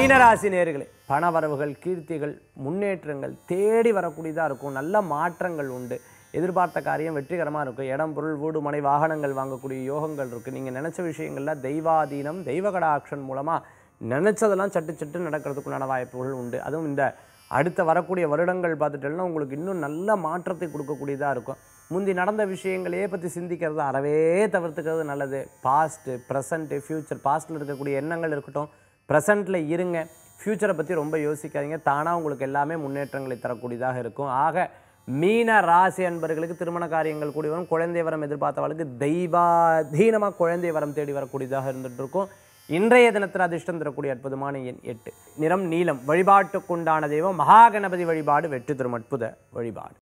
மீனராசி நேர்களே பணவரவுகள் கீர்த்திகள் முன்னேற்றங்கள் தேடி வரக்கூடியதாக இருக்கும் நல்ல மாற்றங்கள் உண்டு எதிர்பார்த்த காரியம் வெற்றிகரமாக இருக்கும் இடம் பொருள் வீடு மனை வாகனங்கள் வாங்கக்கூடிய யோகங்கள் இருக்குது நீங்கள் நினச்ச விஷயங்களில் தெய்வாதீனம் தெய்வ கடாட்சன் மூலமாக நினச்சதெல்லாம் சட்டு சட்டு நடக்கிறதுக்குண்டான வாய்ப்புகள் உண்டு அதுவும் இந்த அடுத்த வரக்கூடிய வருடங்கள் பார்த்துட்டோம்னா உங்களுக்கு இன்னும் நல்ல மாற்றத்தை கொடுக்கக்கூடியதாக இருக்கும் முந்தி நடந்த விஷயங்களையே பற்றி சிந்திக்கிறது அறவே தவிர்த்துக்கிறது நல்லது பாஸ்ட்டு ப்ரெசண்ட்டு ஃப்யூச்சர் பாஸ்ட்டில் இருக்கக்கூடிய எண்ணங்கள் இருக்கட்டும் ப்ரெசண்ட்டில் இருங்க ஃப்யூச்சரை பற்றி ரொம்ப யோசிக்காதீங்க தானாக உங்களுக்கு எல்லாமே முன்னேற்றங்களை தரக்கூடியதாக இருக்கும் ஆக மீன ராசி அன்பர்களுக்கு திருமண காரியங்கள் கூடி வரும் குழந்தை வரம் எதிர்பார்த்தவர்களுக்கு தெய்வாதீனமாக குழந்தை வரம் தேடி வரக்கூடியதாக இருந்துட்டு இருக்கும் இன்றைய தினத்தில் அதிர்ஷ்டம் தரக்கூடிய அற்புதமான எண் எட்டு நிறம் நீலம் வழிபாட்டுக்குண்டான தெய்வம் மகாகணபதி வழிபாடு வெற்றி தரும் அற்புத வழிபாடு